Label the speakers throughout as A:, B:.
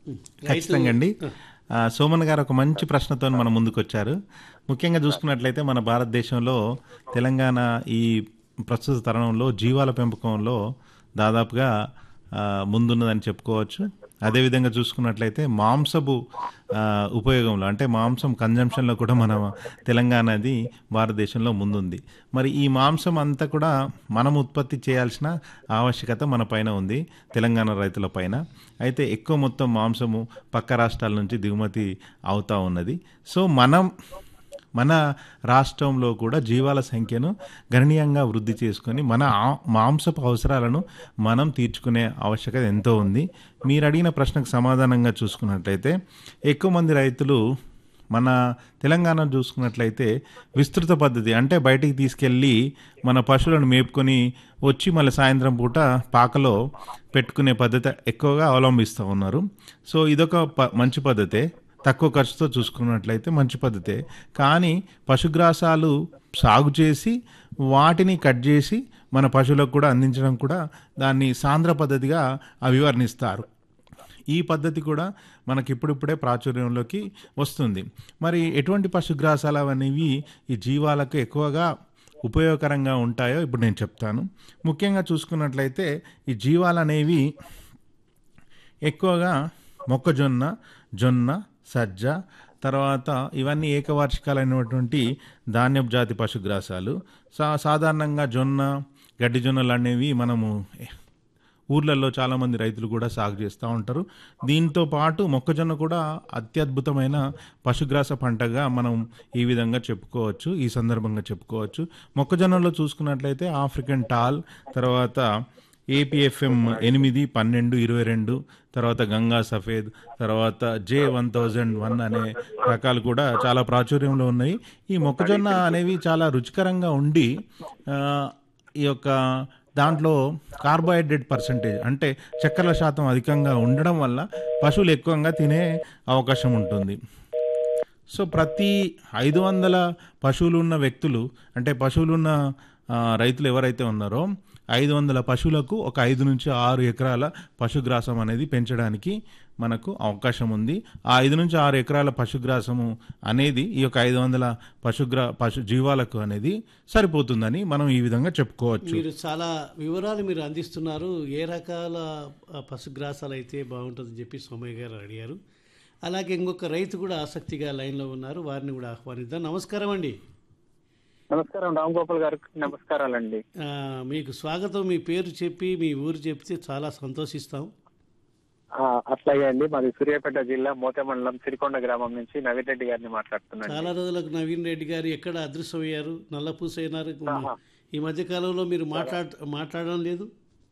A: ఖచ్చితంగా అండి ఆ, సోమన్ గారు ఒక మంచి ప్రశ్నతో మన ముందుకు వచ్చారు ముఖ్యంగా చూసుకున్నట్లయితే మన భారతదేశంలో తెలంగాణ ఈ ప్రస్తుత తరుణంలో జీవాల పెంపకంలో దాదాపుగా ఆ, ముందున్నదని చెప్పుకోవచ్చు అదేవిధంగా చూసుకున్నట్లయితే మాంసపు ఆ, ఉపయోగంలో అంటే మాంసం కన్జంప్షన్లో కూడా మన తెలంగాణది భారతదేశంలో ముందుంది మరి ఈ మాంసం అంతా కూడా మనం ఉత్పత్తి చేయాల్సిన ఆవశ్యకత మన పైన ఉంది తెలంగాణ రైతుల పైన అయితే ఎక్కువ మొత్తం మాంసము పక్క రాష్ట్రాల నుంచి దిగుమతి అవుతా ఉన్నది సో మనం మన రాష్ట్రంలో కూడా జీవాల సంఖ్యను గణనీయంగా వృద్ధి చేసుకొని మన ఆ- మాంసపు అవసరాలను మనం తీర్చుకునే ఆవశ్యకత ఎంతో ఉంది మీరు అడిగిన ప్రశ్నకు సమాధానంగా చూసుకున్నట్లయితే ఎక్కువ మంది రైతులు మన తెలంగాణ చూసుకున్నట్లయితే విస్తృత పద్ధతి అంటే బయటికి తీసుకెళ్ళి మన పశువులను మేపుకొని వచ్చి మళ్ళీ సాయంత్రం పూట పాకలో పెట్టుకునే పద్ధతి ఎక్కువగా అవలంబిస్తూ ఉన్నారు సో ఇదొక ప మంచి పద్ధతే తక్కువ ఖర్చుతో చూసుకున్నట్లయితే మంచి పద్ధతే కానీ పశుగ్రాసాలు సాగు చేసి వాటిని కట్ చేసి మన పశువులకు కూడా అందించడం కూడా దాన్ని సాంద్ర పద్ధతిగా అభివర్ణిస్తారు ఈ పద్ధతి కూడా మనకి ఇప్పుడిప్పుడే ప్రాచుర్యంలోకి వస్తుంది మరి ఎటువంటి పశుగ్రాసాలు అనేవి ఈ జీవాలకు ఎక్కువగా ఉపయోగకరంగా ఉంటాయో ఇప్పుడు నేను చెప్తాను ముఖ్యంగా చూసుకున్నట్లయితే ఈ జీవాలు అనేవి ఎక్కువగా మొక్కజొన్న జొన్న సజ్జ తర్వాత ఇవన్నీ ఏకవార్షికాలైనటువంటి ధాన్యపు జాతి పశుగ్రాసాలు సా సాధారణంగా జొన్న గడ్డి జొన్నలు అనేవి మనము ఊర్లలో చాలామంది రైతులు కూడా సాగు చేస్తూ ఉంటారు దీంతో పాటు మొక్కజొన్న కూడా అత్యద్భుతమైన పశుగ్రాస పంటగా మనం ఈ విధంగా చెప్పుకోవచ్చు ఈ సందర్భంగా చెప్పుకోవచ్చు మొక్కజొన్నలో చూసుకున్నట్లయితే ఆఫ్రికన్ టాల్ తర్వాత ఏపీఎఫ్ఎం ఎనిమిది పన్నెండు ఇరవై రెండు తర్వాత గంగా సఫేద్ తర్వాత జే వన్ థౌజండ్ వన్ అనే రకాలు కూడా చాలా ప్రాచుర్యంలో ఉన్నాయి ఈ మొక్కజొన్న అనేవి చాలా రుచికరంగా ఉండి ఆ, ఈ యొక్క దాంట్లో కార్బోహైడ్రేట్ పర్సంటేజ్ అంటే చక్కెరల శాతం అధికంగా ఉండడం వల్ల పశువులు ఎక్కువగా తినే అవకాశం ఉంటుంది సో ప్రతి ఐదు వందల పశువులు ఉన్న వ్యక్తులు అంటే పశువులు ఉన్న ఆ, రైతులు ఎవరైతే ఉన్నారో ఐదు వందల పశువులకు ఒక ఐదు నుంచి ఆరు ఎకరాల పశుగ్రాసం అనేది పెంచడానికి మనకు అవకాశం ఉంది ఆ ఐదు నుంచి ఆరు ఎకరాల పశుగ్రాసము అనేది ఈ యొక్క ఐదు వందల పశుగ్రా పశు జీవాలకు అనేది సరిపోతుందని మనం ఈ విధంగా చెప్పుకోవచ్చు
B: మీరు చాలా వివరాలు మీరు అందిస్తున్నారు ఏ రకాల ఆ, పశుగ్రాసాలు అయితే బాగుంటుందని చెప్పి సోమయ్య గారు అడిగారు అలాగే ఇంకొక రైతు కూడా ఆసక్తిగా లైన్లో ఉన్నారు వారిని కూడా ఆహ్వానిద్దాం నమస్కారం అండి
C: నమస్కారం రామ్ గోపాల్ గారికి నమస్కారాలండి
B: ఆ, మీకు స్వాగతం మీ పేరు చెప్పి మీ ఊరు చెప్తే చాలా సంతోషిస్తాం
C: ఆ, అట్లాగే అండి మాది సూర్యాపేట జిల్లా మోతే మండలం సిరికొండ గ్రామం నుంచి నవీన్ రెడ్డి గారిని మాట్లాడుతున్నాను
B: చాలా రోజులకు నవీన్ రెడ్డి గారు ఎక్కడ అదృశ్యమయ్యారు నల్లపూస అయినారు ఈ మధ్య కాలంలో మీరు మాట్లాడ మాట్లాడడం లేదు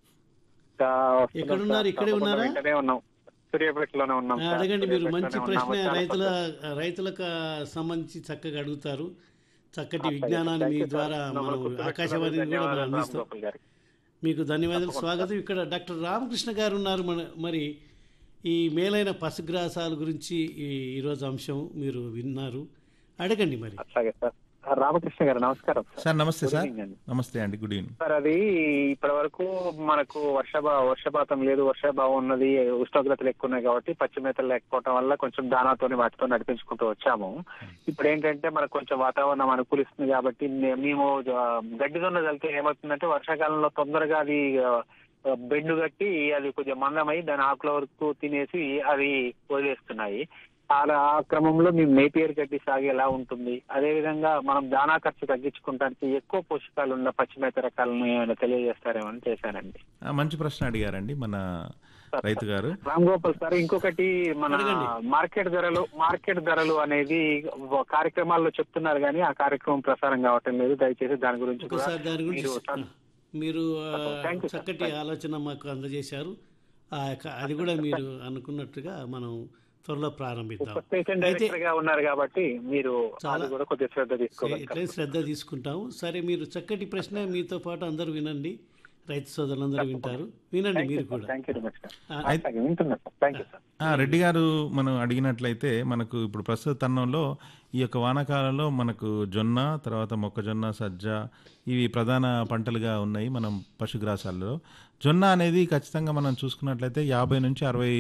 C: ఇంకా వస్తున్నాం
B: ఎక్కడున్నారు?
C: సార్.
B: ఇక్కడే ఉన్నారా?
C: ఇక్కడే ఉన్నాం సూర్యాపేటలోనే ఉన్నాం
B: ఆ,
C: సార్.
B: అడగండి మీరు మంచి
C: సూర్యాపేటలోనే
B: ప్రశ్న
C: ఉన్నాం. చాలా
B: రైతుల రైతులకు సంబంధించి చక్కగా అడుగుతారు చక్కటి విజ్ఞానాన్ని మీ ద్వారా మనం ఆకాశవాణిని కూడా మనం
C: ధన్యవాదాలు రామ్
B: అందిస్తాం
C: గోపాల్ గారికి
B: మీకు ధన్యవాదాలు స్వాగతం ఇక్కడ డాక్టర్ రామకృష్ణ గారు ఉన్నారు మన మరి ఈ మేలైన పశుగ్రాసాల గురించి ఈ ఈరోజు అంశం మీరు విన్నారు అడగండి మరి
C: అట్లాగే సార్ ఆ, రామకృష్ణ గారు నమస్కారం సార్
A: సార్ నమస్తే సార్
C: ఈవినింగ్ అండి.
A: నమస్తే అండి గుడ్ ఈవినింగ్
C: సార్ అది ఇప్పటి వరకు మనకు వర్షభా వర్షపాతం లేదు వర్షాభావం ఉన్నది ఉష్ణోగ్రతలు ఎక్కువ ఉన్నాయి కాబట్టి పచ్చి మేతలు లేకపోవడం వల్ల కొంచెం దానాతోని వాటితో నడిపించుకుంటూ వచ్చాము ఇప్పుడు ఏంటంటే మనకు కొంచెం వాతావరణం అనుకూలిస్తుంది కాబట్టి నే- మేము ఆ, గడ్డి దొన్న చల్లితే ఏమవుతుందంటే వర్షాకాలంలో తొందరగా అది ఆ, బెండు కట్టి అది కొంచెం మందమై దాని ఆకుల వరకు తినేసి అవి వదిలేస్తున్నాయి అలా ఆ క్రమంలో మేము నేపియర్ గడ్డి సాగు ఎలా ఉంటుంది అదే విధంగా మనం దానా ఖర్చు తగ్గించుకోవడానికి ఎక్కువ పోషకాలు ఉన్న పచ్చిమేత రకాలను ఏమైనా తెలియజేస్తారేమో అని చేశానండి
A: ఆ, మంచి ప్రశ్న అడిగారండి మన రైతు గారు
C: రామ్ గోపాల్ సార్ ఇంకొకటి మన
B: అడగండి.
C: మార్కెట్ ధరలు మార్కెట్ ధరలు అనేది ఒక కార్యక్రమాల్లో చెప్తున్నారు కానీ ఆ కార్యక్రమం ప్రసారం కావటం లేదు దయచేసి దాని గురించి కూడా
B: ఒకసారి దాని గురించి
C: మీరు సం-
B: మీరు ఆ,
C: Thank you, sir.
B: చక్కటి ఆలోచన మాకు అందజేశారు ఆ యొక్క- అది కూడా మీరు అనుకున్నట్టుగా మనం త్వరలో ప్రారంభిద్దాం
C: స్టేషన్
B: అయితే
C: డైరెక్టర్ గా ఉన్నారు కాబట్టి మీరు అది కూడా కొద్దిగా శ్రద్ధ తీసుకోవాలి
B: ఎట్లయితే శ్రద్ధ తీసుకుంటాము సరే మీరు చక్కటి ప్రశ్న మీతో పాటు అందరూ వినండి రైతు సోదరులందరూ వింటారు వినండి మీరు కూడా
C: thank you very much sir
B: ఆ,
C: అలాగే, వింటున్నా సార్ థ్యాంక్ యూ సార్
A: ఆ, రెడ్డి గారు మనం అడిగినట్లయితే మనకు ఇప్పుడు ప్రస్తుత తరుణంలో ఈ యొక్క వానాకాలంలో మనకు జొన్న తర్వాత మొక్కజొన్న సజ్జ ఇవి ప్రధాన పంటలుగా ఉన్నాయి మనం పశుగ్రాసాల్లో జొన్న అనేది ఖచ్చితంగా మనం చూసుకున్నట్లయితే యాభై నుంచి అరవై